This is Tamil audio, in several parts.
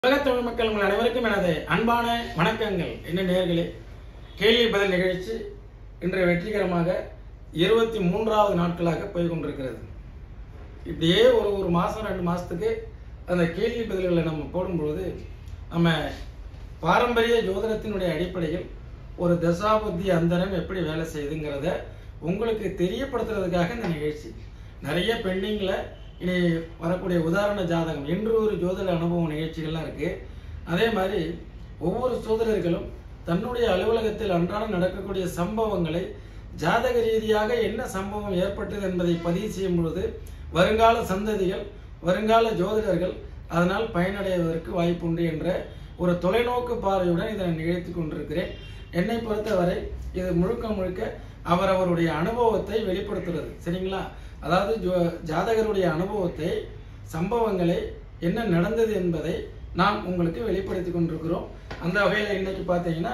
உலகத் தமிழ் மக்கள் உங்கள் அனைவருக்கும் எனது அன்பான வணக்கங்கள் என்ன நேர்களே கேள்வி பதில் நிகழ்ச்சி இன்று வெற்றிகரமாக இருபத்தி மூன்றாவது நாட்களாக போய் கொண்டிருக்கிறது இப்படியே ஒரு ஒரு மாதம் ரெண்டு மாதத்துக்கு அந்த கேள்வி பதில்களை நம்ம போடும்பொழுது நம்ம பாரம்பரிய ஜோதிடத்தினுடைய அடிப்படையில் ஒரு தசாபுத்தி அந்தரம் எப்படி வேலை செய்யுதுங்கிறத உங்களுக்கு தெரியப்படுத்துறதுக்காக இந்த நிகழ்ச்சி நிறைய பெண்டிங்கில் இனி வரக்கூடிய உதாரண ஜாதகம் இன்று ஒரு ஜோதிட அனுபவ நிகழ்ச்சிகள்லாம் இருக்கு அதே மாதிரி ஒவ்வொரு சோதரர்களும் தன்னுடைய அலுவலகத்தில் அன்றாடம் நடக்கக்கூடிய சம்பவங்களை ஜாதக ரீதியாக என்ன சம்பவம் ஏற்பட்டது என்பதை பதிவு செய்யும் பொழுது வருங்கால சந்ததிகள் வருங்கால ஜோதிடர்கள் அதனால் பயனடைவதற்கு வாய்ப்புண்டு என்ற ஒரு தொலைநோக்கு பார்வையுடன் இதை நான் நிகழ்த்தி கொண்டிருக்கிறேன் என்னை பொறுத்தவரை இது முழுக்க முழுக்க அவரவருடைய அனுபவத்தை வெளிப்படுத்துறது சரிங்களா அதாவது ஜோ- ஜாதகருடைய அனுபவத்தை சம்பவங்களை என்ன நடந்தது என்பதை நாம் உங்களுக்கு வெளிப்படுத்தி கொண்டிருக்கிறோம் அந்த வகையில் இன்னைக்கு பார்த்தீங்கன்னா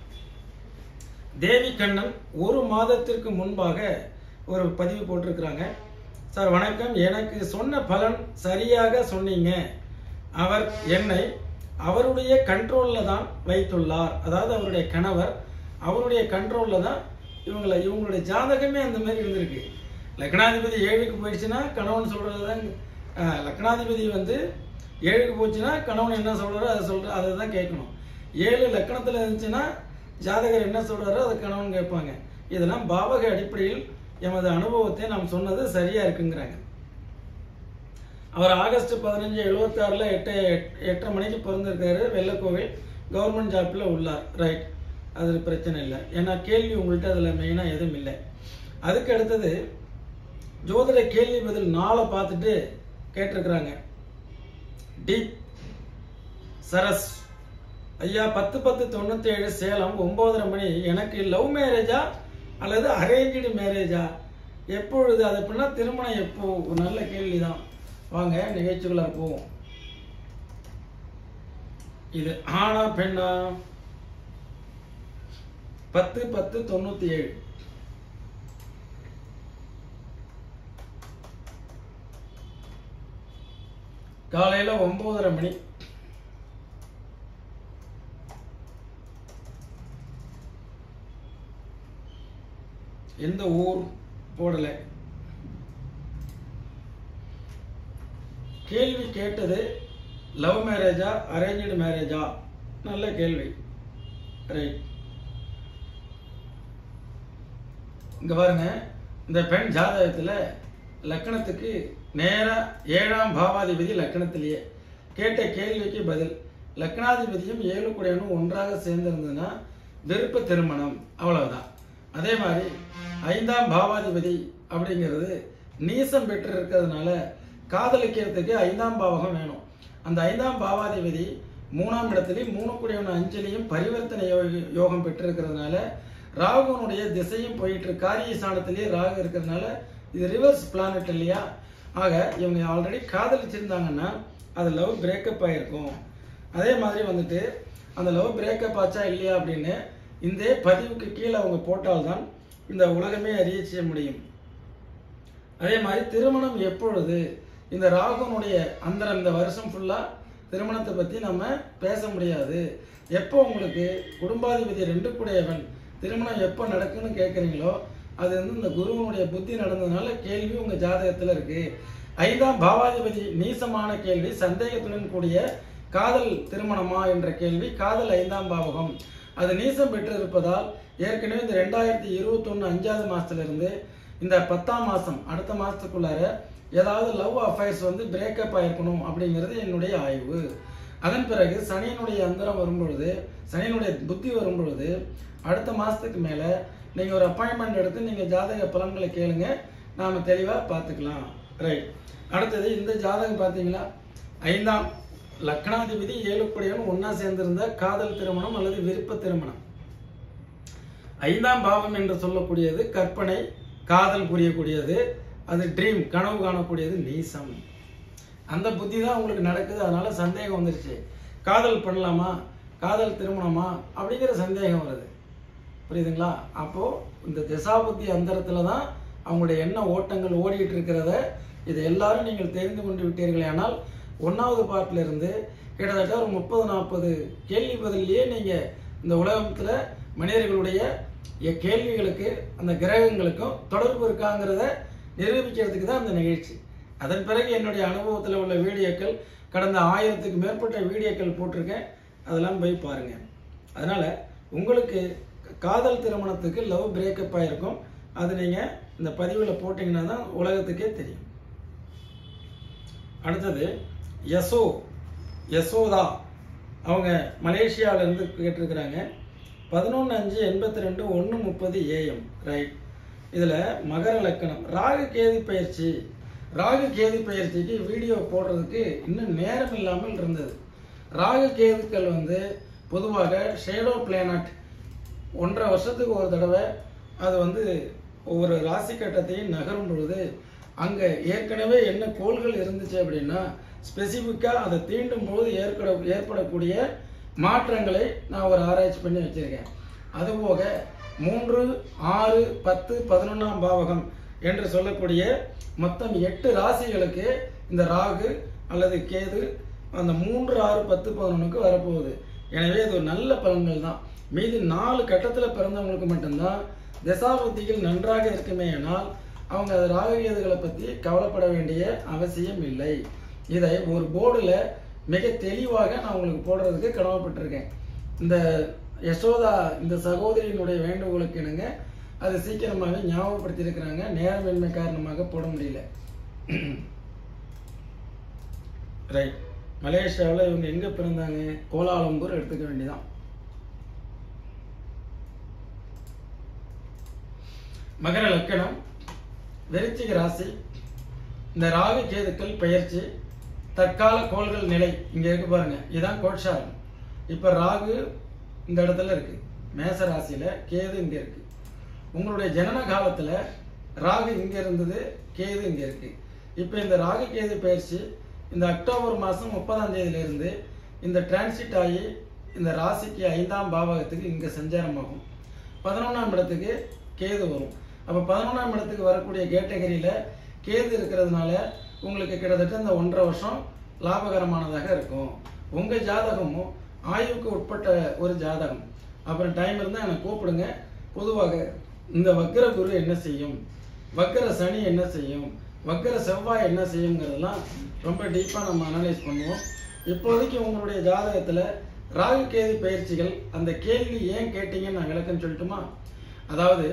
தேவி கண்ணன் ஒரு மாதத்திற்கு முன்பாக ஒரு பதிவு போட்டிருக்கிறாங்க சார் வணக்கம் எனக்கு சொன்ன பலன் சரியாக சொன்னீங்க அவர் என்னை அவருடைய கண்ட்ரோலில் தான் வைத்துள்ளார் அதாவது அவருடைய கணவர் அவருடைய கண்ட்ரோலில் தான் இவங்களை இவங்களுடைய ஜாதகமே அந்த மாதிரி இருந்திருக்கு லக்னாதிபதி ஏழுக்கு போயிடுச்சுன்னா கணவன் சொல்கிறது தான் அஹ், லக்னாதிபதி வந்து ஏழுக்கு போச்சுன்னா கணவன் என்ன சொல்கிறாரோ அதை சொல்கிற அதை தான் கேட்கணும் ஏழு லக்கணத்தில் இருந்துச்சுன்னா ஜாதகர் என்ன சொல்கிறாரோ அதை கணவன் கேட்பாங்க இதெல்லாம் பாவக அடிப்படையில் எமது அனுபவத்தை நாம் சொன்னது சரியா இருக்குங்கிறாங்க அவர் ஆகஸ்ட் பதினஞ்சு எழுபத்தாறில் எட்டு எட்டரை மணிக்கு பிறந்திருக்காரு வெள்ளக்கோவில் கவர்மெண்ட் ஜாப்பில் உள்ளார் ரைட் அது பிரச்சனை இல்லை ஏன்னா கேள்வி உங்கள்கிட்ட அதில் மெயினாக எதுவும் இல்லை அதுக்கு அடுத்தது ஜோதிட கேள்வி பதில் நாளை பார்த்துட்டு கேட்டிருக்கிறாங்க டீப் சரஸ் ஐயா பத்து பத்து தொண்ணூத்தி ஏழு சேலம் ஒன்பதரை மணி எனக்கு லவ் மேரேஜா அல்லது அரேஞ்சு மேரேஜா எப்பொழுது அது எப்படின்னா திருமணம் எப்போ ஒரு நல்ல கேள்விதான் வாங்க நிகழ்ச்சிக்குள்ள போவோம் இது ஆணா பெண்ணா பத்து பத்து தொண்ணூத்தி ஏழு காலையில ஒன்பதரை மணி எந்த ஊர் போடல கேள்வி கேட்டது லவ் மேரேஜா அரேஞ்சு மேரேஜா நல்ல கேள்வி ரைட் இங்க பாருங்க இந்த பெண் ஜாதகத்துல லக்கணத்துக்கு நேரா ஏழாம் பாவாதிபதி லக்கணத்திலேயே கேட்ட கேள்விக்கு பதில் லக்னாதிபதியும் ஏழு குடையனும் ஒன்றாக சேர்ந்திருந்ததுன்னா விருப்ப திருமணம் அவ்வளவுதான் அதே மாதிரி ஐந்தாம் பாவாதிபதி அப்படிங்கிறது நீசம் பெற்று இருக்கிறதுனால காதலிக்கிறதுக்கு ஐந்தாம் பாவகம் வேணும் அந்த ஐந்தாம் பாவாதிபதி மூணாம் இடத்துலையும் மூணு குடையவன் அஞ்சலியும் பரிவர்த்தனை யோக- யோகம் பெற்றிருக்கிறதுனால ராகுனுடைய திசையும் போயிட்டு இருக்கு. காரிய ஸ்தானத்திலேயே ராகு இருக்கிறதுனால இது ரிவர்ஸ் பிளானட் இல்லையா ஆக இவங்க ஆல்ரெடி காதலிச்சிருந்தாங்கன்னா அது லவ் பிரேக்கப் ஆயிருக்கும் அதே மாதிரி வந்துட்டு அந்த லவ் பிரேக்கப் ஆச்சா இல்லையா அப்படின்னு இந்த பதிவுக்கு கீழே அவங்க போட்டால்தான் இந்த உலகமே அறிய செய்ய முடியும் அதே மாதிரி திருமணம் எப்பொழுது இந்த ராகுனுடைய அந்த இந்த வருஷம் ஃபுல்லா திருமணத்தை பத்தி நம்ம பேச முடியாது எப்போ உங்களுக்கு குடும்பாதிபதி ரெண்டு கூடையவன் திருமணம் எப்போ நடக்குன்னு கேட்குறீங்களோ அது வந்து இந்த குருவனுடைய புத்தி நடந்ததுனால கேள்வி உங்க ஜாதகத்துல இருக்கு ஐந்தாம் பாவாதிபதி நீசமான கேள்வி சந்தேகத்துடன் கூடிய காதல் திருமணமா என்ற கேள்வி காதல் ஐந்தாம் பாவகம் அது நீசம் பெற்று இருப்பதால் ஏற்கனவே இந்த ரெண்டாயிரத்தி இருபத்தொன்னு அஞ்சாவது மாசத்துல இருந்து இந்த பத்தாம் மாசம் அடுத்த மாசத்துக்குள்ளார ஏதாவது லவ் அஃபேர்ஸ் வந்து பிரேக்கப் ஆயிருக்கணும் அப்படிங்கிறது என்னுடைய ஆய்வு அதன் பிறகு சனியினுடைய அந்தரம் வரும்பொழுது சனியினுடைய புத்தி வரும்பொழுது அடுத்த மாசத்துக்கு மேல நீங்க ஒரு அப்பாயின்மெண்ட் எடுத்து நீங்க ஜாதக பலன்களை கேளுங்க நாம தெளிவா பார்த்துக்கலாம் ரைட் அடுத்தது இந்த ஜாதகம் பார்த்தீங்களா ஐந்தாம் லக்னாதிபதி ஏழுக்குடையவன் ஒண்ணா சேர்ந்திருந்த காதல் திருமணம் அல்லது விருப்ப திருமணம் ஐந்தாம் பாவம் என்று சொல்லக்கூடியது கற்பனை காதல் புரியக்கூடியது அது ட்ரீம் கனவு காணக்கூடியது நீசம் அந்த புத்தி தான் உங்களுக்கு நடக்குது அதனால சந்தேகம் வந்துருச்சு காதல் பண்ணலாமா காதல் திருமணமா அப்படிங்கிற சந்தேகம் வருது புரியுதுங்களா அப்போ இந்த திசாபுத்தி அந்தரத்துல தான் அவங்களுடைய எண்ண ஓட்டங்கள் ஓடிட்டு இருக்கிறத இதை எல்லாரும் நீங்கள் தெரிந்து கொண்டு விட்டீர்கள் ஆனால் ஒன்றாவது பார்ட்ல இருந்து கிட்டத்தட்ட ஒரு முப்பது நாற்பது கேள்வி பதிலேயே நீங்கள் இந்த உலகத்தில் மனிதர்களுடைய எ- கேள்விகளுக்கு அந்த கிரகங்களுக்கும் தொடர்பு இருக்காங்கிறத நிரூபிக்கிறதுக்கு தான் அந்த நிகழ்ச்சி அதன் பிறகு என்னுடைய அனுபவத்தில் உள்ள வீடியோக்கள் கடந்த ஆயிரத்துக்கு மேற்பட்ட வீடியோக்கள் போட்டிருக்கேன் அதெல்லாம் போய் பாருங்க அதனால உங்களுக்கு காதல் திருமணத்துக்கு லவ் பிரேக்கப் ஆயிருக்கும் அது நீங்கள் இந்த பதிவில் போட்டிங்கன்னா தான் உலகத்துக்கே தெரியும் அடுத்தது யசோ யசோதா அவங்க மலேசியால இருந்து கேட்டிருக்கிறாங்க பதினொன்று அஞ்சு எண்பத்தி ரெண்டு ஒன்று முப்பது ஏஎம் ரைட் இதில் மகர லக்கணம் ராகு கேது பயிற்சி ராகு கேது பயிற்சிக்கு வீடியோ போடுறதுக்கு இன்னும் நேரம் இல்லாமல் இருந்தது ராகு கேதுக்கள் வந்து பொதுவாக ஷேடோ பிளானட் ஒன்றரை வருஷத்துக்கு ஒரு தடவை அது வந்து ஒவ்வொரு ராசி கட்டத்தையும் நகரும் பொழுது அங்கே ஏற்கனவே என்ன கோள்கள் இருந்துச்சு அப்படின்னா ஸ்பெசிஃபிக்காக அதை தீண்டும் போது ஏற்பட ஏற்படக்கூடிய மாற்றங்களை நான் ஒரு ஆராய்ச்சி பண்ணி வச்சிருக்கேன் அதுபோக மூன்று ஆறு பத்து பதினொன்றாம் பாவகம் என்று சொல்லக்கூடிய மொத்தம் எட்டு ராசிகளுக்கு இந்த ராகு அல்லது கேது அந்த மூன்று ஆறு பத்து பதினொன்றுக்கு வரப்போகுது எனவே இது ஒரு நல்ல பலன்கள் தான் மீதி நாலு கட்டத்தில் பிறந்தவங்களுக்கு மட்டும்தான் தசாபுத்திகள் நன்றாக இருக்குமே ஆனால் அவங்க அது ராககேதுகளை பற்றி கவலைப்பட வேண்டிய அவசியம் இல்லை இதை ஒரு போர்டில் மிக தெளிவாக நான் உங்களுக்கு போடுறதுக்கு கடமைப்பட்டிருக்கேன் இந்த யசோதா இந்த சகோதரியினுடைய வேண்டுகோளுக்கு இணங்க அது சீக்கிரமாகவே ஞாபகப்படுத்தியிருக்கிறாங்க நேரமின்மை காரணமாக போட முடியல ரைட் மலேசியாவில் இவங்க எங்கே பிறந்தாங்க கோலாலம்பூர் எடுத்துக்க வேண்டியதான் மகர லக்கணம் விருச்சிக ராசி இந்த ராகு கேதுக்கள் பெயர்ச்சி தற்கால கோள்கள் நிலை இங்க இருக்கு பாருங்க இதுதான் கோட்சாரம் இப்ப ராகு இந்த இடத்துல இருக்கு மேச ராசியில கேது இங்க இருக்கு உங்களுடைய ஜனன காலத்துல ராகு இங்க இருந்தது கேது இங்க இருக்கு இப்ப இந்த ராகு கேது பயிற்சி இந்த அக்டோபர் மாசம் முப்பதாம் தேதியில இருந்து இந்த டிரான்சிட் ஆகி இந்த ராசிக்கு ஐந்தாம் பாவகத்துக்கு இங்க சஞ்சாரமாகும் பதினொன்றாம் இடத்துக்கு கேது வரும் அப்போ பதினொன்றாம் இடத்துக்கு வரக்கூடிய கேட்டகரியில் கேது இருக்கிறதுனால உங்களுக்கு கிட்டத்தட்ட இந்த ஒன்றரை வருஷம் லாபகரமானதாக இருக்கும் உங்கள் ஜாதகமும் ஆய்வுக்கு உட்பட்ட ஒரு ஜாதகம் அப்புறம் டைம் இருந்தால் எனக்கு கூப்பிடுங்க பொதுவாக இந்த வக்கர குரு என்ன செய்யும் வக்கர சனி என்ன செய்யும் வக்கர செவ்வாய் என்ன செய்யுங்கிறதெல்லாம் ரொம்ப டீப்பாக நம்ம அனலைஸ் பண்ணுவோம் இப்போதைக்கு உங்களுடைய ஜாதகத்தில் ராகு கேது பயிற்சிகள் அந்த கேள்வி ஏன் கேட்டீங்கன்னு நான் விளக்கம் சொல்லட்டுமா அதாவது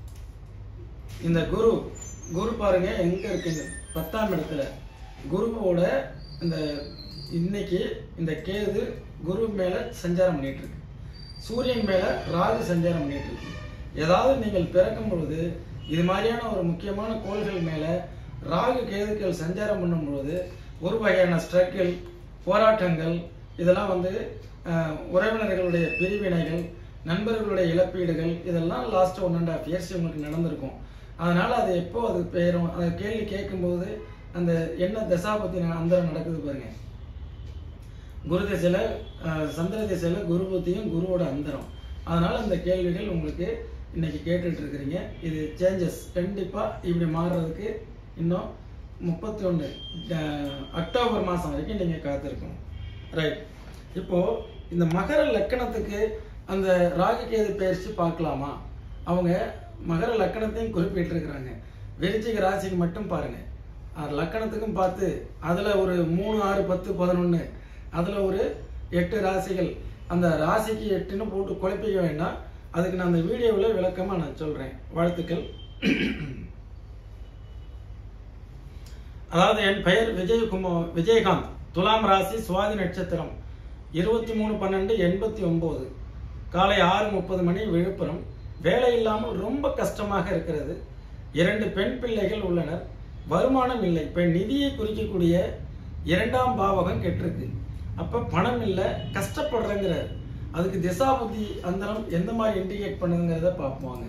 இந்த குரு குரு பாருங்க எங்க இருக்குங்க பத்தாம் இடத்துல குருவோட இந்த இன்னைக்கு இந்த கேது குரு மேல சஞ்சாரம் பண்ணிட்டு இருக்கு சூரியன் மேல ராகு சஞ்சாரம் பண்ணிட்டு இருக்கு ஏதாவது நீங்கள் பிறக்கும் பொழுது இது மாதிரியான ஒரு முக்கியமான கோள்கள் மேல ராகு கேதுக்கள் சஞ்சாரம் பண்ணும் பொழுது ஒரு வகையான ஸ்ட்ரகிள் போராட்டங்கள் இதெல்லாம் வந்து அஹ், உறவினர்களுடைய பிரிவினைகள் நண்பர்களுடைய இழப்பீடுகள் இதெல்லாம் last one and half years உங்களுக்கு நடந்திருக்கும் அதனால அது எப்போ அது பெயரும் அந்த கேள்வி கேட்கும்போது அந்த என்ன தசாபத்தி அந்தரம் நடக்குது பாருங்க குரு திசையில அஹ், சந்திர திசையில குரு புத்தியும் குருவோட அந்தரம் அதனால இந்த கேள்விகள் உங்களுக்கு இன்னைக்கு கேட்டுட்டு இருக்கிறீங்க இது சேஞ்சஸ் கண்டிப்பா இப்படி மாறுறதுக்கு இன்னும் முப்பத்தி ஒன்று அக்டோபர் மாதம் வரைக்கும் நீங்கள் காத்திருக்கணும் ரைட் இப்போ இந்த மகர லக்கணத்துக்கு அந்த ராகுகேது பயிற்சி பார்க்கலாமா அவங்க மகர லக்கணத்தையும் குறிப்பிட்டிருக்கிறாங்க விருச்சிக ராசிக்கு மட்டும் பாருங்க அது லக்கணத்துக்கும் பார்த்து அதுல ஒரு மூணு ஆறு பத்து பதினொன்று அதுல ஒரு எட்டு ராசிகள் அந்த ராசிக்கு எட்டுன்னு போட்டு குழப்பிக்க வேண்டாம் அதுக்கு நான் அந்த வீடியோவில் விளக்கமா நான் சொல்றேன் வாழ்த்துக்கள் அதாவது என் பெயர் விஜயகுமார் விஜயகாந்த் துலாம் ராசி சுவாதி நட்சத்திரம் இருபத்தி மூணு பன்னெண்டு எண்பத்தி ஒன்பது காலை ஆறு முப்பது மணி விழுப்புரம் வேலை இல்லாமல் ரொம்ப கஷ்டமாக இருக்கிறது இரண்டு பெண் பிள்ளைகள் உள்ளனர் வருமானம் இல்லை இப்போ நிதியை குறிக்கக்கூடிய இரண்டாம் பாவகம் கெட்டிருக்கு அப்ப பணம் இல்லை கஷ்டப்படுறேங்கிறார் அதுக்கு திசாபுத்தி அந்தரம் எந்த மாதிரி இண்டிகேட் பண்ணுங்கிறத பார்ப்போங்க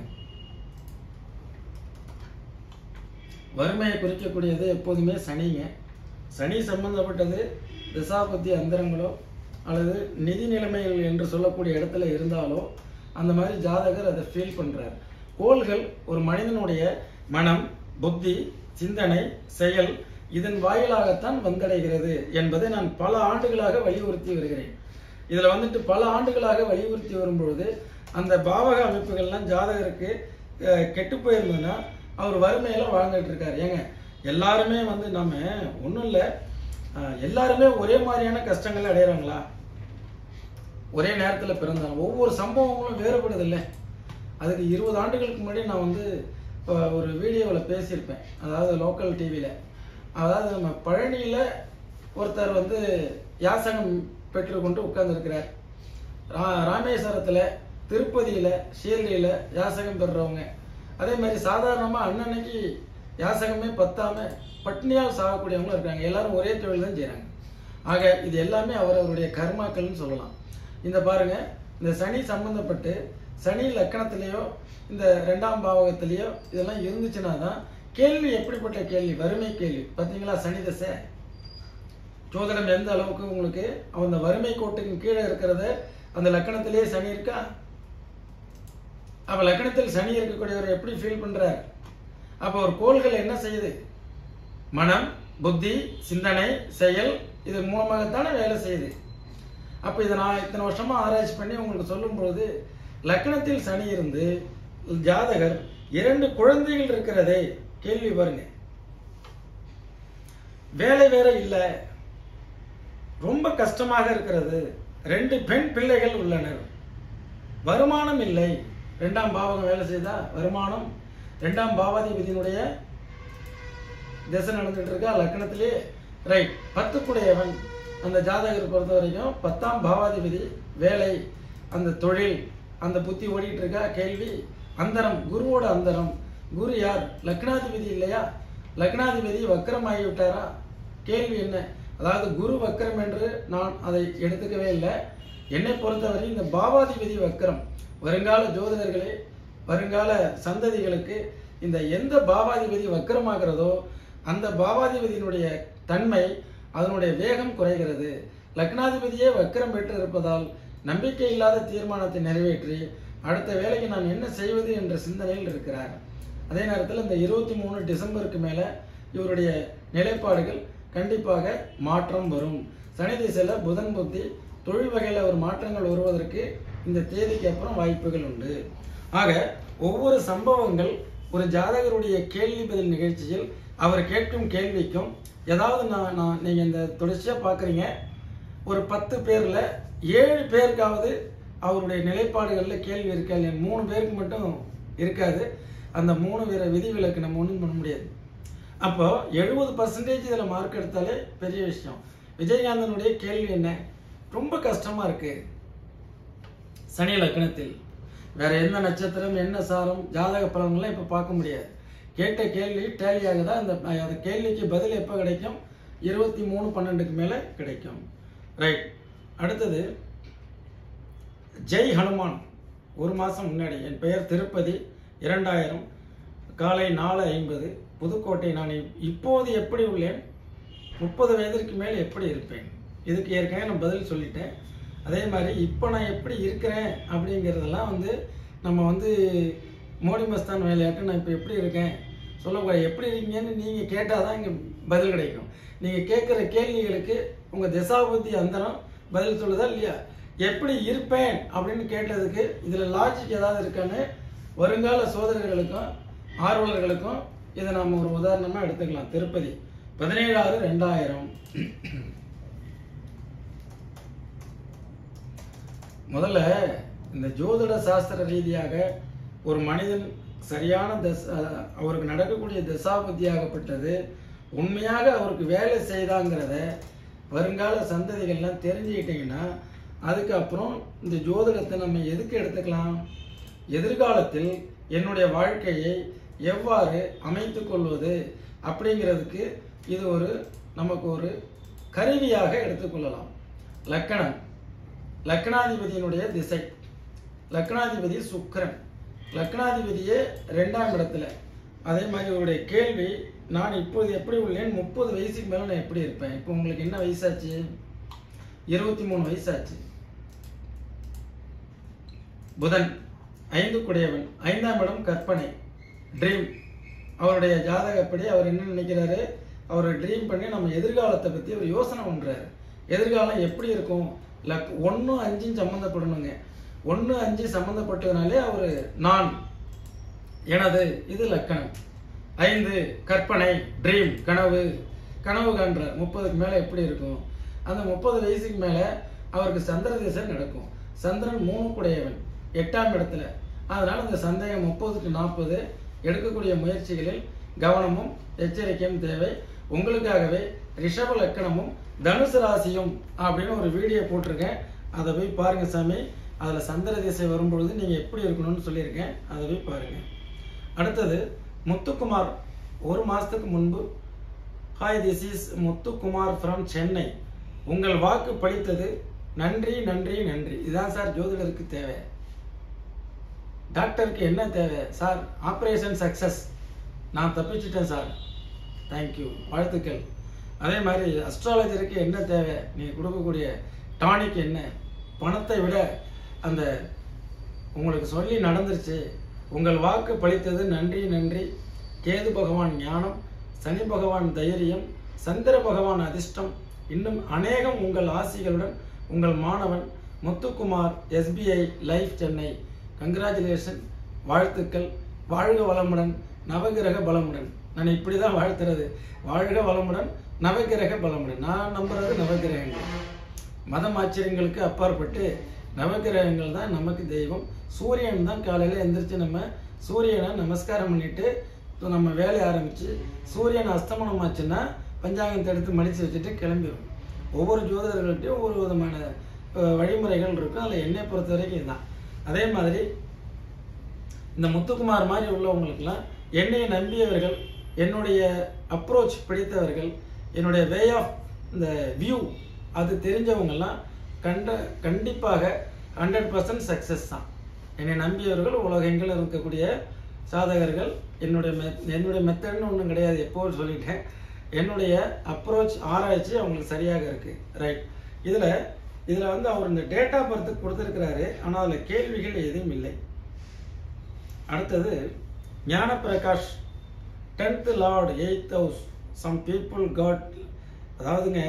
வறுமையை குறிக்கக்கூடியது எப்போதுமே சனிங்க சனி சம்பந்தப்பட்டது திசாபுத்தி அந்தரங்களோ அல்லது நிதி நிலைமைகள் என்று சொல்லக்கூடிய இடத்துல இருந்தாலோ அந்த மாதிரி ஜாதகர் அதை ஃபீல் பண்றார் கோள்கள் ஒரு மனிதனுடைய மனம் புத்தி சிந்தனை செயல் இதன் வாயிலாகத்தான் வந்தடைகிறது என்பதை நான் பல ஆண்டுகளாக வலியுறுத்தி வருகிறேன் இதுல வந்துட்டு பல ஆண்டுகளாக வலியுறுத்தி வரும்பொழுது அந்த பாவக அமைப்புகள்லாம் ஜாதகருக்கு அஹ், கெட்டு போயிருந்ததுன்னா அவர் வறுமையில வாழ்ந்துட்டு இருக்காரு ஏங்க எல்லாருமே வந்து நம்ம ஒன்றும் இல்லை எல்லாருமே ஒரே மாதிரியான கஷ்டங்கள் அடையிறாங்களா ஒரே நேரத்தில் பிறந்தாங்க ஒவ்வொரு சம்பவங்களும் வேறுபடுது இல்லை அதுக்கு இருபது ஆண்டுகளுக்கு முன்னாடி நான் வந்து அஹ், ஒரு வீடியோவில் பேசியிருப்பேன் அதாவது லோக்கல் டிவியில் அதாவது நம்ம பழனியில் ஒருத்தர் வந்து யாசகம் பெற்றுக்கொண்டு உட்கார்ந்துருக்கிறார் ரா ராமேஸ்வரத்தில் திருப்பதியில் ஷீரடியில் யாசகம் பெறுறவங்க அதே மாதிரி சாதாரணமாக அன்னன்னைக்கு யாசகமே பத்தாம பட்னியால் சாகக்கூடியவங்களும் இருக்காங்க எல்லாரும் ஒரே தொழில் தான் செய்கிறாங்க ஆக இது எல்லாமே அவரவருடைய கர்மாக்கள்னு சொல்லலாம் இந்த பாருங்க இந்த சனி சம்பந்தப்பட்டு சனி லக்கணத்திலேயோ இந்த ரெண்டாம் பாவகத்திலேயோ இதெல்லாம் இருந்துச்சுன்னா தான் கேள்வி எப்படிப்பட்ட கேள்வி வறுமை கேள்வி பார்த்தீங்களா சனி தசை ஜோதிடம் எந்த அளவுக்கு உங்களுக்கு அந்த வறுமை கோட்டுக்கு கீழே இருக்கிறத அந்த லக்கணத்திலேயே சனி இருக்கா அப்ப லக்கணத்தில் சனி இருக்கக்கூடியவர் எப்படி ஃபீல் பண்றார் அப்ப ஒரு கோள்கள் என்ன செய்யுது மனம் புத்தி சிந்தனை செயல் இது மூலமாகத்தானே வேலை செய்யுது அப்ப இதை நான் இத்தனை வருஷமா ஆராய்ச்சி பண்ணி உங்களுக்கு சொல்லும் பொழுது லக்கணத்தில் சனி இருந்து ஜாதகர் இரண்டு குழந்தைகள் இருக்கிறதே கேள்வி பாருங்க வேலை வேற இல்லை ரொம்ப கஷ்டமாக இருக்கிறது ரெண்டு பெண் பிள்ளைகள் உள்ளனர் வருமானம் இல்லை ரெண்டாம் பாவகம் வேலை செய்தா வருமானம் ரெண்டாம் பாவாதிபதியினுடைய திசை நடந்துட்டு இருக்கா லக்னத்திலே ரைட் பத்துக்குடையவன் அந்த ஜாதகர் பொறுத்த வரைக்கும் பத்தாம் பாவாதிபதி வேலை அந்த தொழில் அந்த புத்தி ஓடிட்டு இருக்கா கேள்வி அந்தரம் குருவோட அந்தரம் குரு யார் லக்னாதிபதி இல்லையா லக்னாதிபதி வக்கரம் ஆகி விட்டாரா கேள்வி என்ன அதாவது குரு வக்கரம் என்று நான் அதை எடுத்துக்கவே இல்லை என்னை பொறுத்தவரை இந்த பாவாதிபதி வக்கரம் வருங்கால ஜோதிடர்களே வருங்கால சந்ததிகளுக்கு இந்த எந்த பாவாதிபதி வக்கரமாகிறதோ அந்த பாவாதிபதியினுடைய தன்மை அதனுடைய வேகம் குறைகிறது லக்னாதிபதியே வக்கரம் பெற்று இருப்பதால் நம்பிக்கை இல்லாத தீர்மானத்தை நிறைவேற்றி அடுத்த வேலைக்கு நான் என்ன செய்வது என்ற சிந்தனையில் இருக்கிறார் அதே நேரத்தில் இந்த இருபத்தி மூணு டிசம்பருக்கு மேலே இவருடைய நிலைப்பாடுகள் கண்டிப்பாக மாற்றம் வரும் சனி திசையில புதன் புத்தி தொழில் வகையில் ஒரு மாற்றங்கள் வருவதற்கு இந்த தேதிக்கு அப்புறம் வாய்ப்புகள் உண்டு ஆக ஒவ்வொரு சம்பவங்கள் ஒரு ஜாதகருடைய கேள்வி பதில் நிகழ்ச்சியில் அவர் கேட்கும் கேள்விக்கும் ஏதாவது நான் நான் நீங்கள் இந்த தொடர்ச்சியாக பார்க்குறீங்க ஒரு பத்து பேரில் ஏழு பேருக்காவது அவருடைய நிலைப்பாடுகளில் கேள்வி இருக்கா இல்லையா மூணு பேருக்கு மட்டும் இருக்காது அந்த மூணு பேரை விதிவிலக்கு நம்ம ஒன்றும் பண்ண முடியாது அப்போ எழுபது பர்சன்டேஜ் இதில் மார்க் எடுத்தாலே பெரிய விஷயம் விஜயகாந்தனுடைய கேள்வி என்ன ரொம்ப கஷ்டமா இருக்கு சனி லக்னத்தில் வேற எந்த நட்சத்திரம் என்ன சாரம் ஜாதக பலன்கள்லாம் இப்போ பார்க்க முடியாது கேட்ட கேள்வி டேலி ஆகுதா அந்த அந்த கேள்விக்கு பதில் எப்போ கிடைக்கும் இருபத்தி மூணு பன்னெண்டுக்கு மேலே கிடைக்கும் ரைட் அடுத்தது ஜெய் ஹனுமான் ஒரு மாதம் முன்னாடி என் பெயர் திருப்பதி இரண்டாயிரம் காலை நாலு ஐம்பது புதுக்கோட்டை நான் இப்- இப்போது எப்படி உள்ளேன் முப்பது வயதிற்கு மேல் எப்படி இருப்பேன் இதுக்கு ஏற்கனவே நான் பதில் சொல்லிட்டேன் அதே மாதிரி இப்போ நான் எப்படி இருக்கிறேன் அப்படிங்கிறதெல்லாம் வந்து நம்ம வந்து மோடி மஸ்தான் வேலையாட்டு நான் இப்போ எப்படி இருக்கேன் சொல்லக்கூடாது எப்படி இருக்கீங்கன்னு நீங்கள் கேட்டால் தான் இங்கே பதில் கிடைக்கும் நீங்கள் கேட்குற கேள்விகளுக்கு உங்கள் திசாபுத்தி அந்தரம் பதில் சொல்லுதா இல்லையா எப்படி இருப்பேன் அப்படின்னு கேட்டதுக்கு இதில் லாஜிக் ஏதாவது இருக்கான்னு வருங்கால சோதரர்களுக்கும் ஆர்வலர்களுக்கும் இதை நம்ம ஒரு உதாரணமாக எடுத்துக்கலாம் திருப்பதி பதினேழு ஆறு ரெண்டாயிரம் முதல்ல இந்த ஜோதிட சாஸ்திர ரீதியாக ஒரு மனிதன் சரியான தச அவருக்கு நடக்கக்கூடிய தசாபுத்தியாகப்பட்டது உண்மையாக அவருக்கு வேலை செய்தாங்கிறத வருங்கால சந்ததிகள்லாம் தெரிஞ்சுக்கிட்டிங்கன்னா அதுக்கப்புறம் இந்த ஜோதிடத்தை நம்ம எதுக்கு எடுத்துக்கலாம் எதிர்காலத்தில் என்னுடைய வாழ்க்கையை எவ்வாறு அமைத்துக் கொள்வது அப்படிங்கிறதுக்கு இது ஒரு நமக்கு ஒரு கருவியாக எடுத்துக்கொள்ளலாம் லக்கணம் லக்னாதிபதியினுடைய திசை லக்னாதிபதி சுக்கிரன் லக்னாதிபதியே ரெண்டாம் இடத்துல அதே மாதிரி இவருடைய கேள்வி நான் இப்போது எப்படி உள்ளேன் முப்பது வயசுக்கு மேலே நான் எப்படி இருப்பேன் இப்போ உங்களுக்கு என்ன வயசாச்சு இருபத்தி மூணு வயசாச்சு புதன் ஐந்து குடையவன் ஐந்தாம் இடம் கற்பனை ட்ரீம் அவருடைய ஜாதகப்படி அவர் என்ன நினைக்கிறாரு அவர் ட்ரீம் பண்ணி நம்ம எதிர்காலத்தை பற்றி அவர் யோசனை பண்ணுறாரு எதிர்காலம் எப்படி இருக்கும் லக் ஒன்றும் அஞ்சும் சம்மந்தப்படணுங்க ஒன்று அஞ்சு சம்மந்தப்பட்டதுனாலே அவர் நான் எனது இது லக்கணம் ஐந்து கற்பனை ட்ரீம் கனவு கனவு காண்றார் முப்பதுக்கு மேலே எப்படி இருக்கும் அந்த முப்பது வயசுக்கு மேலே அவருக்கு சந்திர திசை நடக்கும் சந்திரன் மூணு குடையவன் எட்டாம் இடத்துல அதனால் அந்த சந்தேகம் முப்பதுக்கு நாற்பது எடுக்கக்கூடிய முயற்சிகளில் கவனமும் எச்சரிக்கையும் தேவை உங்களுக்காகவே ரிஷப லக்கணமும் தனுசு ராசியும் அப்படின்னு ஒரு வீடியோ போட்டிருக்கேன் அதை போய் பாருங்க சாமி அதில் சந்திர திசை வரும்பொழுது நீங்கள் எப்படி இருக்கணும்னு சொல்லியிருக்கேன் அதை போய் பாருங்கள் அடுத்தது முத்துக்குமார் ஒரு மாதத்துக்கு முன்பு hi this is Muthukumar from Chennai உங்கள் வாக்கு பளித்தது நன்றி நன்றி நன்றி இதுதான் சார் ஜோதிடருக்கு தேவை டாக்டருக்கு என்ன தேவை சார் ஆப்ரேஷன் சக்ஸஸ் நான் தப்பிச்சிட்டேன் சார் தேங்க்யூ வாழ்த்துக்கள் அதே மாதிரி அஸ்ட்ராலஜருக்கு என்ன தேவை நீ கொடுக்கக்கூடிய டானிக் என்ன பணத்தை விட அந்த உங்களுக்கு சொல்லி நடந்துருச்சு உங்கள் வாக்கு பளித்தது நன்றி நன்றி கேது பகவான் ஞானம் சனி பகவான் தைரியம் சந்திர பகவான் அதிர்ஷ்டம் இன்னும் அநேகம் உங்கள் ஆசிகளுடன் உங்கள் மாணவன் Muthukumar SBI life Chennai congratulation வாழ்த்துக்கள் வாழ்க வளமுடன் நவகிரக பலமுடன் நான் இப்படி தான் வாழ்த்துறது வாழ்க வளமுடன் நவகிரக பலமுடன் நான் நம்புறது நவகிரகங்கள் மதம் ஆச்சரியங்களுக்கு அப்பாற்பட்டு நவகிரகங்கள் தான் நமக்கு தெய்வம் சூரியன் தான் காலையில் எந்திரிச்சு நம்ம சூரியனை நமஸ்காரம் பண்ணிட்டு இப்ப நம்ம வேலையை ஆரம்பித்து சூரியன் அஸ்தமனம் ஆச்சுன்னா பஞ்சாங்கத்தை எடுத்து மடித்து வச்சுட்டு கிளம்பிடும் ஒவ்வொரு ஜோதிடர்கள்ட்டையும் ஒவ்வொரு விதமான அஹ், வழிமுறைகள் இருக்கும் அதில் என்னை பொறுத்த வரைக்கும் இதுதான் அதே மாதிரி இந்த முத்துக்குமார் மாதிரி உள்ளவங்களுக்கெல்லாம் என்னை நம்பியவர்கள் என்னுடைய அப்ரோச் பிடித்தவர்கள் என்னுடைய வே ஆஃப் இந்த வியூ அது தெரிஞ்சவங்கெல்லாம் கண்ட கண்டிப்பாக ஹண்ட்ரட் பர்சன்ட் சக்ஸஸ் தான் என்னை நம்பியவர்கள் உலகெங்கில் இருக்கக்கூடிய சாதகர்கள் என்னுடைய மெ என்னுடைய மெத்தட்னு ஒன்றும் கிடையாது எப்போது சொல்லிட்டேன் என்னுடைய அப்ரோச் ஆராய்ச்சி அவங்களுக்கு சரியாக இருக்குது ரைட் இதில் இதில் வந்து அவர் இந்த டேட்டா பர்த்து கொடுத்துருக்கிறாரு ஆனால் அதில் கேள்விகள் எதுவும் இல்லை அடுத்தது Gnanaprakash tenth lord eighth house some people got அதாவதுங்க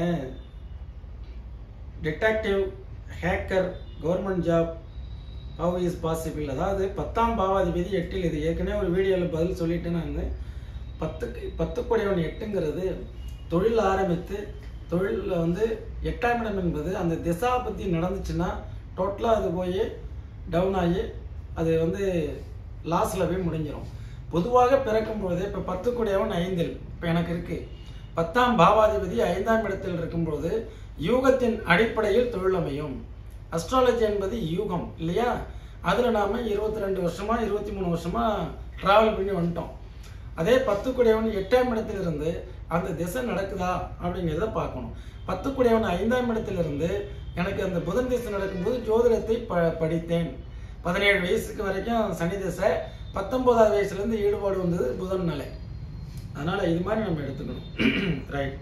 detective hacker government job how is possible அதாவது பத்தாம் பாவாதிபதி எட்டில் இது ஏற்கனவே ஒரு வீடியோவில் பதில் சொல்லிட்டு நான் பத்துக்கு பத்துக்குடையவன் எட்டுங்கிறது தொழில் ஆரம்பித்து தொழிலில் வந்து எட்டாம் இடம் என்பது அந்த திசா பற்றி நடந்துச்சுன்னா டோட்டலாக அது போய் டவுன் ஆகி அது வந்து லாஸில் போய் முடிஞ்சிடும் பொதுவாக பிறக்கும் பொழுது இப்போ பத்துக்குடையவன் ஐந்தில் இப்போ எனக்கு இருக்குது பத்தாம் பாவாதிபதி ஐந்தாம் இடத்தில் இருக்கும்பொழுது யூகத்தின் அடிப்படையில் தொழில் அமையும் அஸ்ட்ராலஜி என்பது யூகம் இல்லையா அதில் நாம் இருபத்தி ரெண்டு வருஷமா இருபத்தி மூணு வருஷமா ட்ராவல் பண்ணி வந்துட்டோம் அதே பத்துக்குடையவன் எட்டாம் இடத்திலிருந்து அந்த திசை நடக்குதா அப்படிங்கிறத பார்க்கணும் பத்துக்குடையவன் ஐந்தாம் இடத்திலிருந்து எனக்கு அந்த புதன் திசை நடக்கும்போது ஜோதிடத்தை ப படித்தேன் பதினேழு வயசுக்கு வரைக்கும் சனி திசை பத்தொன்பதாவது வயசுலேருந்து ஈடுபாடு வந்தது புதன் நிலை அதனால் இது மாதிரி நம்ம எடுத்துக்கணும் right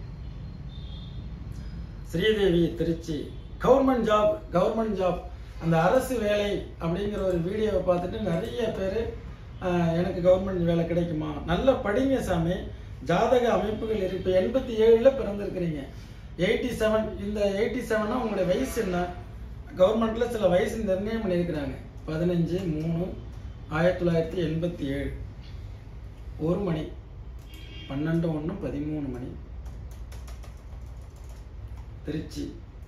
Sridevi Trichy government job government job அந்த அரசு வேலை அப்படிங்கிற ஒரு வீடியோவை பார்த்துட்டு நிறைய பேர் எனக்கு கவர்மெண்ட் வேலை கிடைக்குமா நல்லா படிங்க சாமி ஜாதக அமைப்புகள் இருக்கு இப்போ எண்பத்தி ஏழில் பிறந்திருக்கிறீங்க எயிட்டி செவன் இந்த எயிட்டி செவனா உங்களுடைய வயசு என்ன கவர்மெண்ட்ல சில வயசு நிர்ணயம் பண்ணியிருக்கிறாங்க பதினஞ்சு மூணு ஆயிரத்தி தொள்ளாயிரத்தி எண்பத்தி ஏழு ஒரு மணி பன்னெண்டு ஒன்று பதிமூணு மணி திருச்சி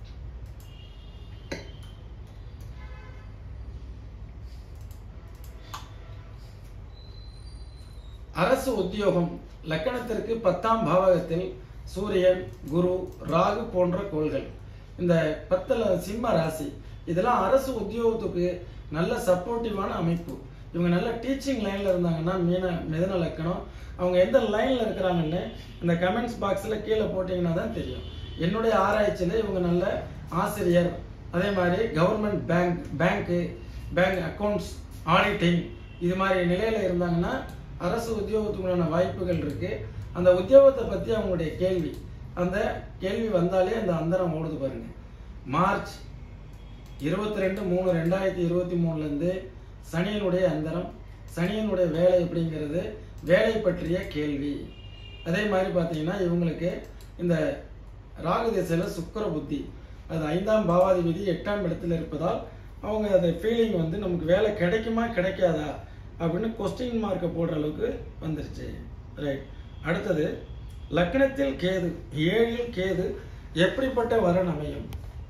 அரசு உத்தியோகம் லக்கணத்திற்கு பத்தாம் பாவகத்தில் சூரியன் குரு ராகு போன்ற கோள்கள் இந்த பத்தில் சிம்ம ராசி இதெல்லாம் அரசு உத்தியோகத்துக்கு நல்ல சப்போர்ட்டிவான அமைப்பு இவங்க நல்ல டீச்சிங் லைனில் இருந்தாங்கன்னா மீன மிதன லக்கணம் அவங்க எந்த லைனில் இருக்கிறாங்கன்னு இந்த கமெண்ட்ஸ் பாக்ஸில் கீழே போட்டிங்கன்னா தான் தெரியும் என்னுடைய ஆராய்ச்சியில் இவங்க நல்ல ஆசிரியர் அதே மாதிரி கவர்மெண்ட் பேங்க் பேங்க்கு பேங்க் அக்கௌண்ட்ஸ் ஆடிட்டிங் இது மாதிரி நிலையில் இருந்தாங்கன்னா அரசு உத்தியோகத்துக்குள்ளான வாய்ப்புகள் இருக்கு அந்த உத்தியோகத்தை பற்றி அவங்களுடைய கேள்வி அந்த கேள்வி வந்தாலே அந்த அந்தரம் ஓடுது பாருங்க மார்ச் இருபத்தி ரெண்டு மூணு ரெண்டாயிரத்தி இருபத்தி மூணுலேருந்து சனியனுடைய அந்தரம் சனியனுடைய வேலை எப்படிங்கிறது வேலை பற்றிய கேள்வி அதே மாதிரி பார்த்தீங்கன்னா இவங்களுக்கு இந்த ராகு திசையில் சுக்கிர புத்தி அது ஐந்தாம் பாவாதிபதி எட்டாம் இடத்துல இருப்பதால் அவங்க அந்த ஃபீலிங் வந்து நமக்கு வேலை கிடைக்குமா கிடைக்காதா அப்படின்னு கொஸ்டின் மார்க்கை போடுற அளவுக்கு வந்துருச்சு ரைட் அடுத்தது லக்னத்தில் கேது ஏழில் கேது எப்படிப்பட்ட வரன் அமையும்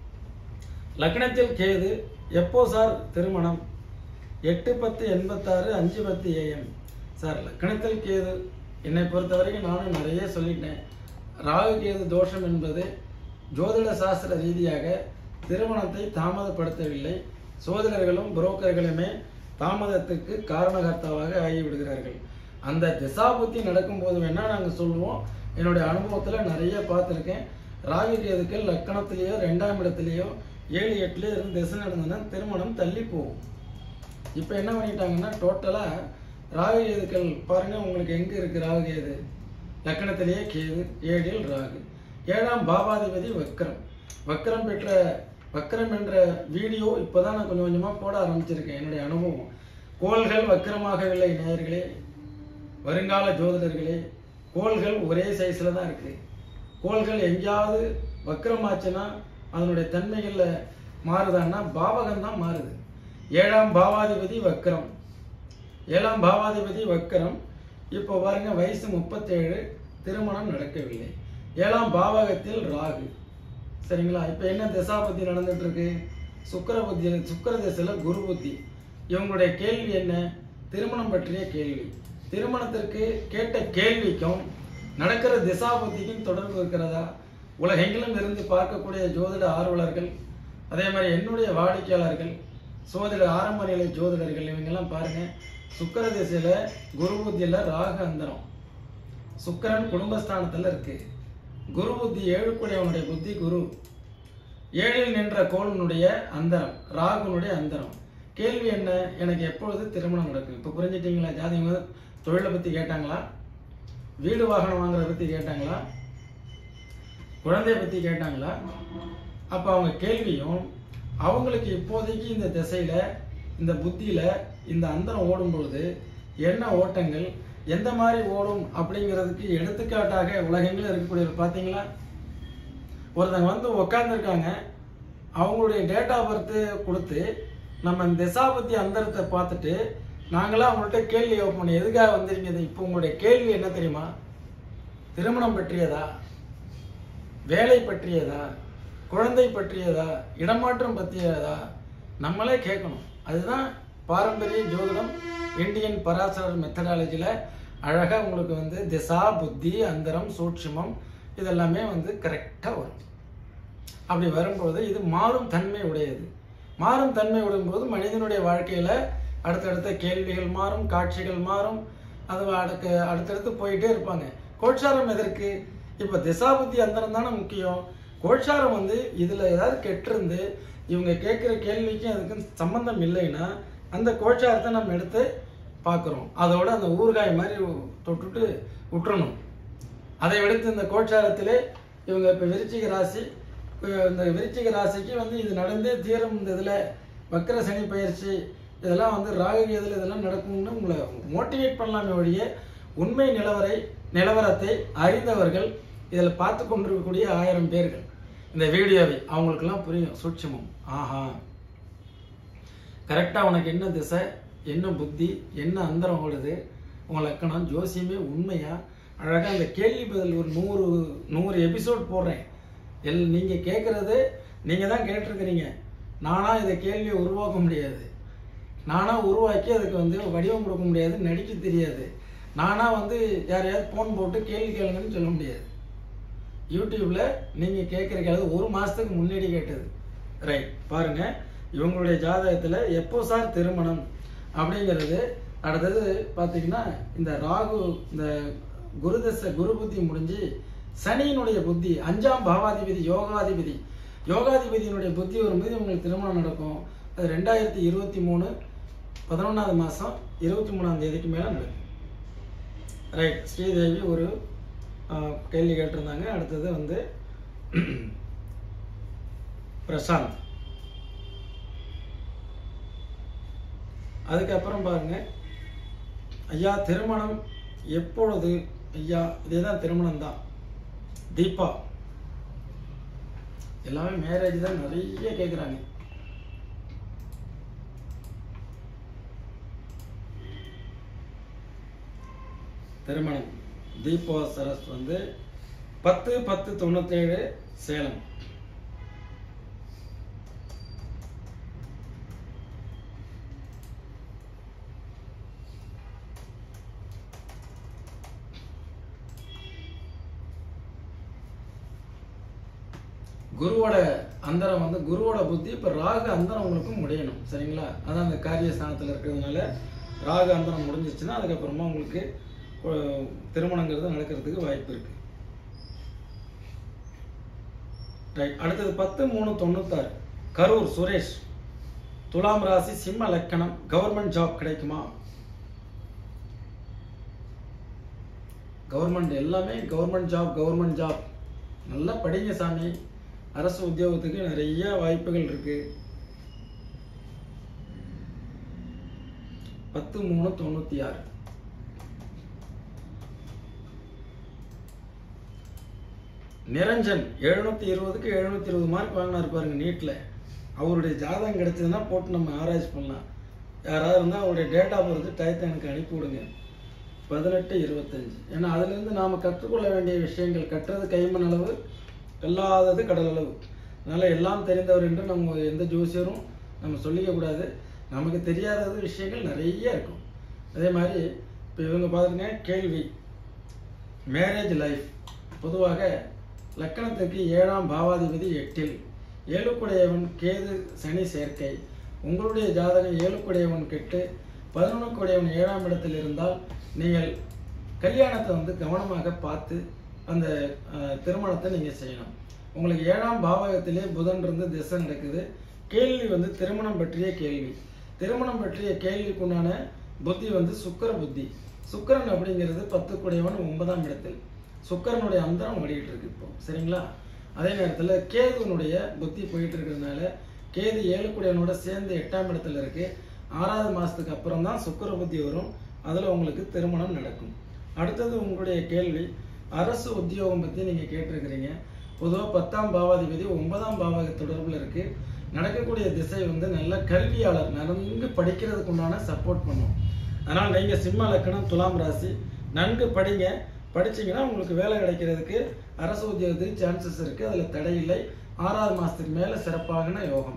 லக்னத்தில் கேது எப்போ சார் திருமணம் எட்டு பத்து எண்பத்தாறு அஞ்சு பத்து ஏஎம் சார் லக்னத்தில் கேது என்னை பொறுத்த வரைக்கும் நானும் நிறைய சொல்லிட்டேன் ராகு கேது தோஷம் என்பது ஜோதிட சாஸ்திர ரீதியாக திருமணத்தை தாமதப்படுத்தவில்லை சோதரர்களும் புரோக்கர்களுமே தாமதத்துக்கு காரணகர்த்தாவாக ஆகிவிடுகிறார்கள் அந்த திசாபுத்தி நடக்கும்போது வேணா நாங்கள் சொல்லுவோம் என்னுடைய அனுபவத்தில் நிறைய பார்த்துருக்கேன் ராகு கேதுக்கள் லக்கணத்திலேயோ ரெண்டாம் இடத்துலையோ ஏழு எட்டுலேயோ இருந்து திசை நடந்ததுன்னா திருமணம் தள்ளி போகும் இப்போ என்ன பண்ணிட்டாங்கன்னா டோட்டலாக ராகு கேதுக்கள் பாருங்க உங்களுக்கு எங்கே இருக்கு ராகு கேது லக்கணத்திலேயே கேது ஏழில் ராகு ஏழாம் பாபாதிபதி வக்ரம் வக்ரம் பெற்ற வக்ரம் என்ற வீடியோ இப்போதான் நான் கொஞ்சம் கொஞ்சமாக போட ஆரம்பிச்சிருக்கேன் என்னுடைய அனுபவம் கோள்கள் வக்ரமாகவில்லை நேயர்களே வருங்கால ஜோதிடர்களே கோள்கள் ஒரே சைஸில் தான் இருக்கு கோள்கள் எங்கேயாவது வக்ரமாச்சுன்னா அதனுடைய தன்மைகளில் மாறுதான்னா பாவகம் தான் மாறுது ஏழாம் பாவாதிபதி வக்ரம் ஏழாம் பாவாதிபதி வக்ரம் இப்போ பாருங்க வயசு முப்பத்தேழு திருமணம் நடக்கவில்லை ஏழாம் பாவகத்தில் ராகு சரிங்களா இப்போ என்ன திசாபுத்தி நடந்துட்டு இருக்கு சுக்கர புத்தி சுக்கர திசையில் குரு புத்தி இவங்களுடைய கேள்வி என்ன திருமணம் பற்றிய கேள்வி திருமணத்திற்கு கேட்ட கேள்விக்கும் நடக்கிற திசாபுத்திக்கும் தொடர்பு இருக்கிறதா உலகெங்கிலும் இருந்து பார்க்கக்கூடிய ஜோதிட ஆர்வலர்கள் அதே மாதிரி என்னுடைய வாடிக்கையாளர்கள் சோதிட ஆரம்ப நிலை ஜோதிடர்கள் இவங்கெல்லாம் பாருங்க சுக்கர திசையில குரு புத்தியில ராகு அந்தரம் சுக்கிரன் குடும்பஸ்தானத்துல இருக்கு குரு புத்தி ஏழுக்குடையவனுடைய புத்தி குரு ஏழில் நின்ற கோளுனுடைய அந்தரம் ராகுனுடைய அந்தரம் கேள்வி என்ன எனக்கு எப்பொழுது திருமணம் நடக்கும் இப்போ புரிஞ்சிட்டீங்களா ஜாதிங்க தொழிலை பற்றி கேட்டாங்களா வீடு வாகனம் வாங்குறத பற்றி கேட்டாங்களா குழந்தைய பற்றி கேட்டாங்களா அப்போ அவங்க கேள்வியும் அவங்களுக்கு இப்போதைக்கு இந்த திசையில இந்த புத்தியில இந்த அந்தரம் ஓடும்பொழுது என்ன ஓட்டங்கள் எந்த மாதிரி ஓடும் அப்படிங்கிறதுக்கு எடுத்துக்காட்டாக உலகெங்கிலும் இருக்கக்கூடிய பார்த்தீங்களா ஒருத்தங்க வந்து உக்காந்துருக்காங்க அவங்களுடைய டேட் ஆஃப் பர்த் கொடுத்து நம்ம இந்த திசாபத்தி அந்தரத்தை பார்த்துட்டு நாங்களாம் அவங்கள்ட்ட கேள்வி கேட்போம் எதுக்காக வந்திருக்கீங்க இப்போ உங்களுடைய கேள்வி என்ன தெரியுமா திருமணம் பற்றியதா வேலை பற்றியதா குழந்தை பற்றியதா இடமாற்றம் பற்றியதா நம்மளே கேட்கணும் அதுதான் பாரம்பரிய ஜோதிடம் இந்தியன் பராசரர் மெத்தடாலஜியில் அழகாக உங்களுக்கு வந்து திசா புத்தி அந்தரம் சூட்சுமம் இதெல்லாமே வந்து கரெக்டாக வரும் அப்படி வரும்போது இது மாறும் தன்மை உடையது மாறும் தன்மை விடும்போது மனிதனுடைய வாழ்க்கையில் அடுத்தடுத்த கேள்விகள் மாறும் காட்சிகள் மாறும் அது அடுக்க அடுத்தடுத்து போயிட்டே இருப்பாங்க கோட்சாரம் எதற்கு இப்போ திசாபுத்தி அந்தரம் தானே முக்கியம் கோட்சாரம் வந்து இதில் ஏதாவது கெட்டிருந்து இவங்க கேட்குற கேள்விக்கும் அதுக்கும் சம்பந்தம் இல்லைன்னா அந்த கோட்சாரத்தை நம்ம எடுத்து பார்க்குறோம் அதோட அந்த ஊறுகாய் மாதிரி தொட்டுட்டு விட்டுறணும் அதை விடுத்து இந்த கோட்சாரத்திலே இவங்க இப்போ விருச்சிக ராசி அஹ் இந்த விருச்சிக ராசிக்கு வந்து இது நடந்தே தீரும் இந்த இதில் வக்கர சனி பயிற்சி இதெல்லாம் வந்து ராகு கேதுல இதெல்லாம் நடக்கும்னு உங்களை மோட்டிவேட் பண்ணலாமே ஒழிய உண்மை நிலவரை நிலவரத்தை அறிந்தவர்கள் இதில் பார்த்து கொண்டிருக்கக்கூடிய ஆயிரம் பேர்கள் இந்த வீடியோவை அவங்களுக்கெல்லாம் புரியும் சூட்சமம் ஆஹா கரெக்டாக உனக்கு என்ன திசை என்ன புத்தி என்ன அந்தரம் ஓடுது உன் லக்கணம் ஜோசியமே உண்மையா அழகாக அந்த கேள்வி பதில் ஒரு நூறு நூறு எபிசோட் போடுறேன் எல் நீங்கள் கேட்குறது நீங்கள் தான் கேட்டிருக்கிறீங்க நானாக இதை கேள்வியை உருவாக்க முடியாது நானாக உருவாக்கி அதுக்கு வந்து வடிவம் கொடுக்க முடியாது நடிக்க தெரியாது நானாக வந்து யாரையாவது ஃபோன் போட்டு கேள்வி கேளுங்கன்னு சொல்ல முடியாது யூடியூப்ல நீங்க கேட்குற கேள்வி ஒரு மாசத்துக்கு முன்னாடி கேட்டது ரைட் பாருங்க இவங்களுடைய ஜாதகத்துல எப்போ சார் திருமணம் அப்படிங்கிறது அடுத்தது பார்த்தீங்கன்னா இந்த ராகு இந்த குருதசை குரு புத்தி முடிஞ்சு சனியினுடைய புத்தி அஞ்சாம் பாவாதிபதி யோகாதிபதி யோகாதிபதியினுடைய புத்தி வரும்போது இவங்களுக்கு திருமணம் நடக்கும் அது ரெண்டாயிரத்தி இருபத்தி மூணு பதினொன்றாவது மாதம் இருபத்தி மூணாம் தேதிக்கு மேலே நடக்கும் ரைட் ஸ்ரீதேவி ஒரு ஆஹ், கேள்வி கேட்டிருந்தாங்க அடுத்தது வந்து பிரசாந்த் அதுக்கப்புறம் பாருங்க ஐயா திருமணம் எப்பொழுது ஐயா இதே தான் திருமணம் தான் தீபா எல்லாமே மேரேஜ் தான் நிறைய கேட்குறாங்க திருமணம் தீபா சரஸ் வந்து பத்து பத்து தொண்ணூத்தேழு சேலம் குருவோட அந்தரம் வந்து குருவோட புத்தி இப்போ ராகு அந்தரம் உங்களுக்கு முடியணும் சரிங்களா அதான் அந்த காரிய ஸ்தானத்தில் இருக்கிறதுனால ராகு அந்தரம் முடிஞ்சிச்சுன்னா அதுக்கப்புறமா உங்களுக்கு கு- திருமணங்கிறது நடக்கிறதுக்கு வாய்ப்பு இருக்கு ரைட் அடுத்தது பத்து மூணு தொண்ணூத்தாறு கரூர் சுரேஷ் துலாம் ராசி சிம்ம லக்கணம் கவர்மெண்ட் ஜாப் கிடைக்குமா கவர்மெண்ட் எல்லாமே கவர்மெண்ட் ஜாப் கவர்மெண்ட் ஜாப் நல்லா படிங்க சாமி அரசு உத்தியோகத்துக்கு நிறைய வாய்ப்புகள் இருக்கு பத்து மூணு தொண்ணூத்தி ஆறு நிரஞ்சன் எழுநூத்தி இருபதுக்கு எழுநூத்தி இருபது மார்க் வாங்கினாரு பாருங்க நீட்ல அவருடைய ஜாதகம் கிடைச்சதுன்னா போட்டு நம்ம ஆராய்ச்சி பண்ணலாம் யாராவது இருந்தால் அவருடைய டேட்டா பொறுத்து டயத்தை எனக்கு அனுப்பி விடுங்க பதினெட்டு இருபத்தஞ்சு ஏன்னா அதுலேருந்து நாம் கற்றுக்கொள்ள வேண்டிய விஷயங்கள் கற்றது கைமண் அளவு கல்லாதது கடல் அளவு அதனால் எல்லாம் தெரிந்தவர் என்று நம்ம எந்த ஜோசியரும் நம்ம சொல்லிக்க கூடாது நமக்கு தெரியாதது விஷயங்கள் நிறைய இருக்கும் அதே மாதிரி இப்போ இவங்க பாருங்க கேள்வி மேரேஜ் லைஃப் பொதுவாக லக்கணத்துக்கு ஏழாம் பாவாதிபதி எட்டில் ஏழுக்குடையவன் கேது சனி சேர்க்கை உங்களுடைய ஜாதகம் ஏழுக்குடையவன் கெட்டு பதினொன்றுக்குடையவன் ஏழாம் இடத்தில் இருந்தால் நீங்கள் கல்யாணத்தை வந்து கவனமாக பார்த்து அந்த அஹ், திருமணத்தை நீங்கள் செய்யணும் உங்களுக்கு ஏழாம் பாவகத்திலே புதன் இருந்து திசை நடக்குது கேள்வி வந்து திருமணம் பற்றிய கேள்வி திருமணம் பற்றிய கேள்விக்குண்டான புத்தி வந்து சுக்கிர புத்தி சுக்கிரன் அப்படிங்கிறது பத்துக்குடையவன் ஒன்பதாம் இடத்தில் சுக்கிரனுடைய அந்தரம் ஓடிட்டு இருக்கு இப்போ சரிங்களா அதே நேரத்தில் கேதுவனுடைய புத்தி போயிட்டு இருக்கிறதுனால கேது ஏழுக்குடையவனோட சேர்ந்து எட்டாம் இடத்துல இருக்கு ஆறாவது மாசத்துக்கு அப்புறம் தான் சுக்கிர புத்தி வரும் அதில் உங்களுக்கு திருமணம் நடக்கும் அடுத்தது உங்களுடைய கேள்வி அரசு உத்தியோகம் பற்றி நீங்கள் கேட்டிருக்கிறீங்க பொதுவாக பத்தாம் பாவாதிபதி ஒன்பதாம் பாவக தொடர்பில் இருக்கு நடக்கக்கூடிய திசை வந்து நல்ல கல்வியாளர் நன்கு படிக்கிறதுக்கு உண்டான சப்போர்ட் பண்ணும் அதனால் நீங்கள் சிம்ம லக்கணம் துலாம் ராசி நன்கு படிங்க படிச்சீங்கன்னா உங்களுக்கு வேலை கிடைக்கிறதுக்கு அரசு உத்தியோகத்துக்கு சான்சஸ் இருக்கு அதில் தடை இல்லை ஆறாவது மாசத்துக்கு மேலே சிறப்பாகன யோகம்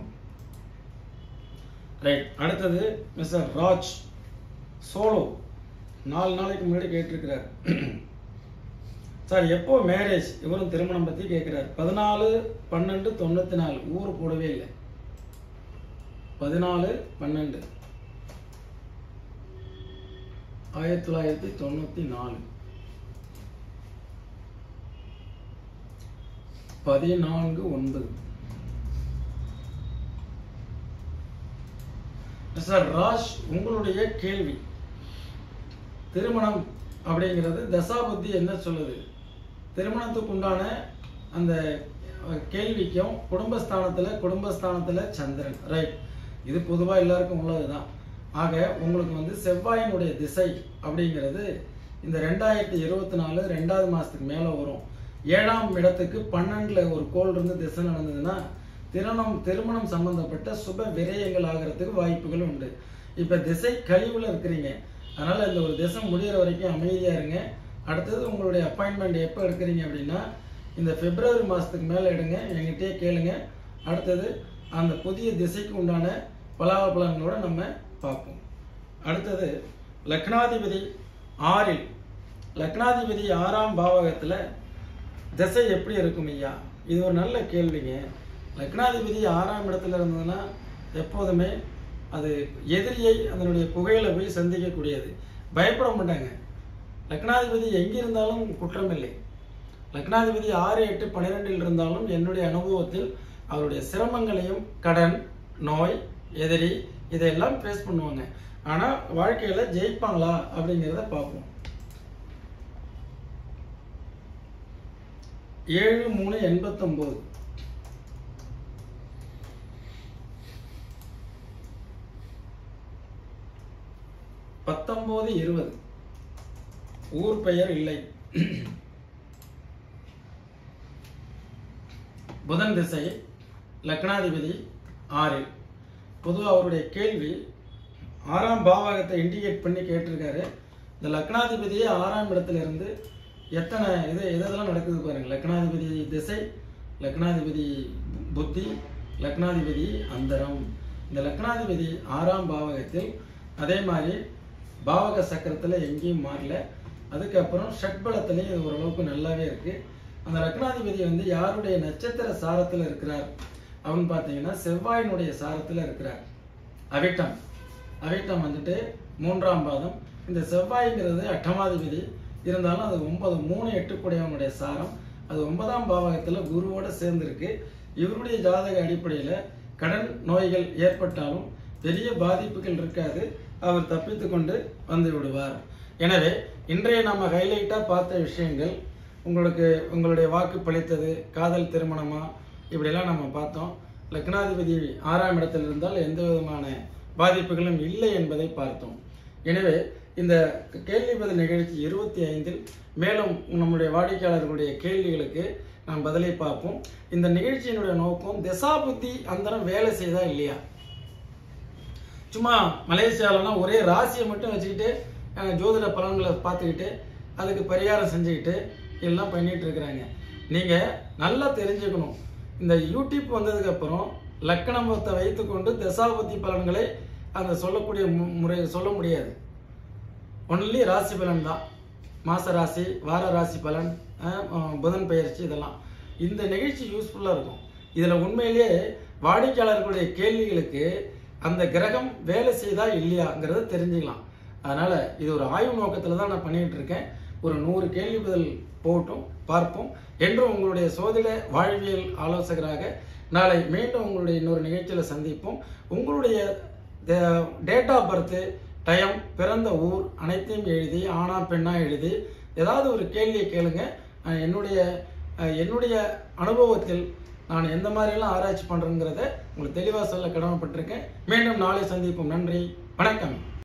ரைட் அடுத்தது மிஸ்டர் ராஜ் சோலோ நாலு நாளைக்கு முன்னாடி கேட்டிருக்கிறார் சார் எப்போ மேரேஜ் இவரும் திருமணம் பத்தி கேட்கிறார் பதினாலு பன்னெண்டு தொண்ணூத்தி நாலு ஊர் போடவே இல்லை பதினாலு பன்னெண்டு ஆயிரத்தி தொள்ளாயிரத்தி தொண்ணூத்தி நாலு பதினான்கு ஒன்பது சார் ராஜ் உங்களுடைய கேள்வி திருமணம் அப்படிங்கிறது தசாபுத்தி என்ன சொல்லுது திருமணத்துக்கு உண்டான அந்த அஹ், கேள்விக்கும் குடும்பஸ்தானத்துல குடும்பஸ்தானத்துல சந்திரன் ரைட் இது பொதுவா எல்லாருக்கும் உள்ளதுதான் ஆக உங்களுக்கு வந்து செவ்வாயினுடைய திசை அப்படிங்கிறது இந்த ரெண்டாயிரத்தி இருபத்தி நாலு ரெண்டாவது மாசத்துக்கு மேல வரும் ஏழாம் இடத்துக்கு பன்னெண்டுல ஒரு கோள் இருந்து திசை நடந்ததுன்னா திருமணம் திருமணம் சம்பந்தப்பட்ட சுப விரயங்கள் ஆகிறதுக்கு வாய்ப்புகள் உண்டு இப்ப திசை கழிவுல இருக்கிறீங்க அதனால இந்த ஒரு திசை முடியிற வரைக்கும் அமைதியா இருங்க அடுத்தது உங்களுடைய அப்பாயின்மெண்ட் எப்போ எடுக்கிறீங்க அப்படின்னா இந்த பிப்ரவரி மாசத்துக்கு மேல எடுங்க என்கிட்டயே கேளுங்க அடுத்தது அந்த புதிய திசைக்கு உண்டான பலாபலன்களோட நம்ம பார்ப்போம் அடுத்தது லக்னாதிபதி ஆறில் லக்னாதிபதி ஆறாம் பாவகத்துல திசை எப்படி இருக்கும் ஐயா இது ஒரு நல்ல கேள்விங்க லக்னாதிபதி ஆறாம் இடத்துல இருந்ததுன்னா எப்போதுமே அது எதிரியை அதனுடைய புகையில போய் சந்திக்கக்கூடியது பயப்பட மாட்டாங்க லக்னாதிபதி எங்க இருந்தாலும் குற்றம் இல்லை லக்னாதிபதி ஆறு எட்டு பன்னிரெண்டில் இருந்தாலும் என்னுடைய அனுபவத்தில் அவருடைய சிரமங்களையும் கடன் நோய் எதிரி இதையெல்லாம் ஃபேஸ் பண்ணுவாங்க ஆனா வாழ்க்கையில ஜெயிப்பாங்களா அப்படிங்கிறத பார்ப்போம் ஏழு மூணு எண்பத்தொம்போது பத்தொம்போது இருபது ஊர் பெயர் இல்லை புதன் திசை லக்னாதிபதி ஆறில் பொதுவாக அவருடைய கேள்வி ஆறாம் பாவகத்தை இண்டிகேட் பண்ணி கேட்டிருக்காரு இந்த லக்னாதிபதியே ஆறாம் இடத்துல இருந்து எத்தனை இது இதெல்லாம் நடக்குது பாருங்க லக்னாதிபதி திசை லக்னாதிபதி புத்தி லக்னாதிபதி அந்தரம் இந்த லக்னாதிபதி ஆறாம் பாவகத்தில் அதே மாதிரி பாவக சக்கரத்தில் எங்கேயும் மாறல அதுக்கப்புறம் ஷட்பலத்திலையும் இது ஓரளவுக்கு நல்லாவே இருக்கு அந்த லக்னாதிபதி வந்து யாருடைய நட்சத்திர சாரத்தில் இருக்கிறார் அப்படின்னு பார்த்தீங்கன்னா செவ்வாயினுடைய சாரத்தில் இருக்கிறார் அவிட்டம் அவிட்டம் வந்துட்டு மூன்றாம் பாதம் இந்த செவ்வாய்ங்கிறது அட்டமாதிபதி இருந்தாலும் அது ஒன்பது மூணு எட்டுக்குடையவனுடைய சாரம் அது ஒன்பதாம் பாவகத்தில் குருவோட சேர்ந்திருக்கு இவருடைய ஜாதக அடிப்படையில் கடன் நோய்கள் ஏற்பட்டாலும் பெரிய பாதிப்புகள் இருக்காது அவர் தப்பித்து கொண்டு வந்து விடுவார் எனவே இன்றைய நம்ம ஹைலைட்டாக பார்த்த விஷயங்கள் உங்களுக்கு உங்களுடைய வாக்கு பளித்தது காதல் திருமணமா இப்படியெல்லாம் நம்ம பார்த்தோம் லக்னாதிபதி ஆறாம் இடத்தில் இருந்தால் எந்த விதமான பாதிப்புகளும் இல்லை என்பதை பார்த்தோம் எனவே இந்த கேள்வி பதில் நிகழ்ச்சி இருபத்தி ஐந்தில் மேலும் நம்முடைய வாடிக்கையாளர்களுடைய கேள்விகளுக்கு நாம் பதிலை பார்ப்போம் இந்த நிகழ்ச்சியினுடைய நோக்கம் திசாபுத்தி அந்தரம் வேலை செய்தா இல்லையா சும்மா மலேசியாலலாம் ஒரே ராசியை மட்டும் வச்சுக்கிட்டு அஹ், ஜோதிட பலன்களை பார்த்துக்கிட்டு அதுக்கு பரிகாரம் செஞ்சுக்கிட்டு எல்லாம் பண்ணிட்டு இருக்கிறாங்க நீங்க நல்லா தெரிஞ்சுக்கணும் இந்த யூடியூப் வந்ததுக்கு அப்புறம் லக்கணமத்தை வைத்துக்கொண்டு தசாபதி பலன்களை அந்த சொல்லக்கூடிய மு- முறை சொல்ல முடியாது ஒன்லி ராசி பலன் தான் மாச ராசி வார ராசி பலன் அஹ், அஹ், புதன் பெயர்ச்சி இதெல்லாம் இந்த நிகழ்ச்சி யூஸ்ஃபுல்லாக இருக்கும் இதில் உண்மையிலேயே வாடிக்கையாளர்களுடைய கேள்விகளுக்கு அந்த கிரகம் வேலை செய்தா இல்லையாங்கிறத தெரிஞ்சுக்கலாம் அதனால இது ஒரு ஆய்வு நோக்கத்தில் தான் நான் பண்ணிட்டு இருக்கேன் ஒரு நூறு கேள்வி பதில் போகட்டும் பார்ப்போம் என்றும் உங்களுடைய சோதிட வாழ்வியல் ஆலோசகராக நாளை மீண்டும் உங்களுடைய இன்னொரு நிகழ்ச்சியில் சந்திப்போம் உங்களுடைய டேட் ஆஃப் பர்த் டைம் பிறந்த ஊர் அனைத்தையும் எழுதி ஆணா பெண்ணா எழுதி ஏதாவது ஒரு கேள்வியை கேளுங்க அஹ் என்னுடைய அஹ் என்னுடைய அனுபவத்தில் நான் எந்த மாதிரியெல்லாம் ஆராய்ச்சி பண்ணுறேங்கிறத உங்களுக்கு தெளிவாக சொல்ல கடமைப்பட்டிருக்கேன் மீண்டும் நாளை சந்திப்போம் நன்றி வணக்கம்